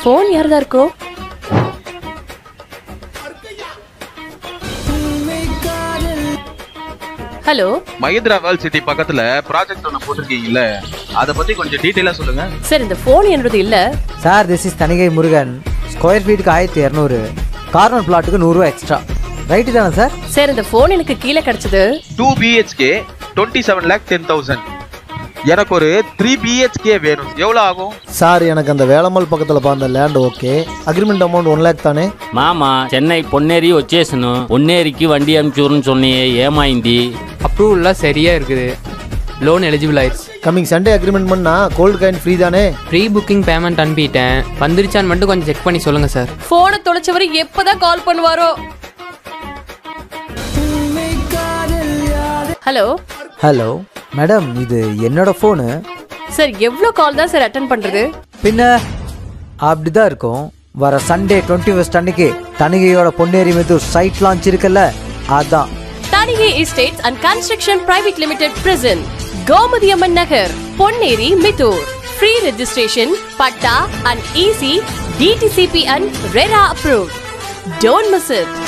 phone யாரதா இருக்கும் hello Mahindra world city பக்கத்துல ப்ராஜெக்ட் ஒன்று போட்டிருக்கீங்கல்ல அதை பத்தி கொஞ்சம் டீட்டெயிலா சொல்லுங்க சார் இந்த ஃபோன் என்னது இல்ல sir this is Thanigai Murugan square ஃபீட்டுக்கு ஆயிரத்தி இரநூறு கார்னர் பிளாட்டுக்கு நூறுரூவா எக்ஸ்ட்ரா ரைட்டு தானே சார் சார் இந்த ஃபோன் எனக்கு கீழே கிடைச்சது two BHK twenty seven lakh ten thousand எனக்கு ஒரு த்ரீ பிஹெச்கே வேணும் எவ்வளோ ஆகும் சார் எனக்கு அந்த வேலம்மாள் பக்கத்தில் பார்த்த land okay agreement amount one lakh தானே మామ చెన్నై పొన్నేరి వచ్చేసాను పొన్నేరికి వండి అమ్చూరని சொன்னியே ஏமாய்ந்தி அப்ரூவல்லாம் சரியா இருக்குது லோன் எலிஜிபிள் ஆயிடுச்சு கம்மிங் சண்டே அக்ரிமெண்ட் பண்ணா கோல்டு காயின் ஃப்ரீ தானே ப்ரீ புக்கிங் பேமெண்ட் அனுப்பிட்டேன் வந்துருச்சான்னு மட்டும் கொஞ்சம் செக் பண்ணி சொல்லுங்க சார் போனை தொலைச்சவர் எப்பதான் கால் பண்ணுவாரோ ஹலோ ஹலோ மேடம் இது என்னோட ஃபோனு சார் எவ்வளோ கால் தான் சார் அட்டன் பண்றது பின்ன அப்படிதான் இருக்கும் வர சண்டே டுவெண்ட்டி ஃபஸ்ட் அன்னைக்கு தனிகையோட பொன்னேரி மெத்தூர் சைட் லான்ச் இருக்குல்ல அதான் Thanigai estates and construction private limited present Gomathi Amman Nagar Ponneri Mithur free registration patta and easy DTCP and RERA approve don't miss it